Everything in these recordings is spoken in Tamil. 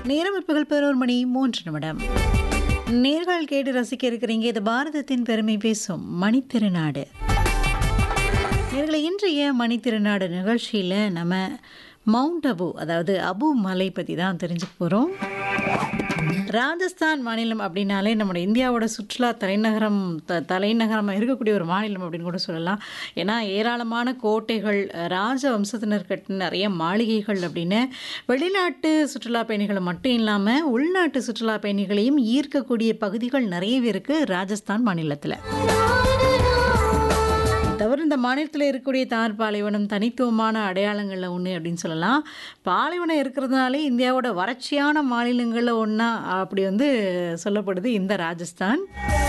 நேரம் பிற்பகல் பதினோரு மணி மூன்று நிமிடம் நேர்கள் கேட்டு ரசிக்க இருக்கிறீங்க இது பாரதத்தின் பெருமை பேசும் மணித்திருநாடு நேர்களை இன்றைய மணித்திருநாடு நிகழ்ச்சியில் நம்ம மவுண்ட் அபு அதாவது அபு மலை பற்றி தான் தெரிஞ்சுக்க போகிறோம் ராஜஸ்தான் மாநிலம் அப்படின்னாலே நம்முடைய இந்தியாவோட சுற்றுலா தலைநகரம் த தலைநகரமாக இருக்கக்கூடிய ஒரு மாநிலம் அப்படின்னு கூட சொல்லலாம் ஏன்னா ஏராளமான கோட்டைகள் ராஜ வம்சத்தினர் கட்டின நிறைய மாளிகைகள் அப்படின்னு வெளிநாட்டு சுற்றுலா பயணிகளை மட்டும் இல்லாமல் உள்நாட்டு சுற்றுலா பயணிகளையும் ஈர்க்கக்கூடிய பகுதிகள் நிறையவே இருக்குது ராஜஸ்தான் மாநிலத்தில் தவிர இந்த மாநிலத்தில் இருக்கக்கூடிய தார் பாலைவனம் தனித்துவமான அடையாளங்களில் ஒன்று அப்படின்னு சொல்லலாம் பாலைவனம் இருக்கிறதுனாலே இந்தியாவோட வறட்சியான மாநிலங்களில் ஒன்றா அப்படி வந்து சொல்லப்படுது இந்த ராஜஸ்தான்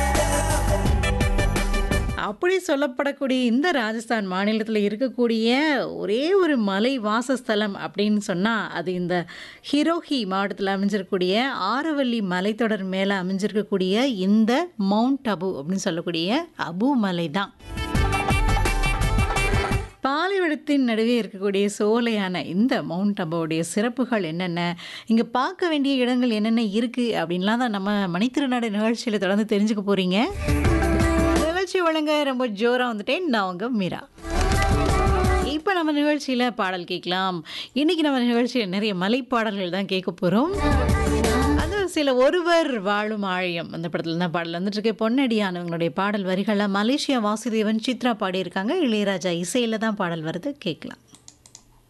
அப்படி சொல்லப்படக்கூடிய இந்த ராஜஸ்தான் மாநிலத்தில் இருக்கக்கூடிய ஒரே ஒரு மலை வாசஸ்தலம் அப்படின்னு சொன்னால் அது இந்த ஹிரோஹி மாவட்டத்தில் அமைஞ்சிருக்கக்கூடிய ஆரவல்லி மலைத்தொடர் மேலே அமைஞ்சிருக்கக்கூடிய இந்த மவுண்ட் அபு அப்படின்னு சொல்லக்கூடிய அபு மலை தான் பாலைவனத்தின் நடுவே இருக்கக்கூடிய சோலையான இந்த மவுண்ட் அபோடைய சிறப்புகள் என்னென்ன இங்கே பார்க்க வேண்டிய இடங்கள் என்னென்ன இருக்குது அப்படின்லாம் தான் நம்ம மணித்திருநாடு நிகழ்ச்சியில் தொடர்ந்து தெரிஞ்சுக்க போகிறீங்க நிகழ்ச்சி வழங்க ரொம்ப ஜோராக வந்துட்டேன் நான் உங்க மீரா இப்போ நம்ம நிகழ்ச்சியில் பாடல் கேட்கலாம் இன்றைக்கி நம்ம நிகழ்ச்சியில் நிறைய மலைப்பாடல்கள் தான் கேட்க போகிறோம் அது சில ஒருவர் வாழும் ஆழியம் அந்த படத்தில் தான் பாடல் வந்துட்டு இருக்கு பொன்னடியானவங்களுடைய பாடல் வரிகளை மலேசியா வாசுதேவன் சித்ரா பாடியிருக்காங்க இளையராஜா இசையில் தான் பாடல் வருது கேட்கலாம்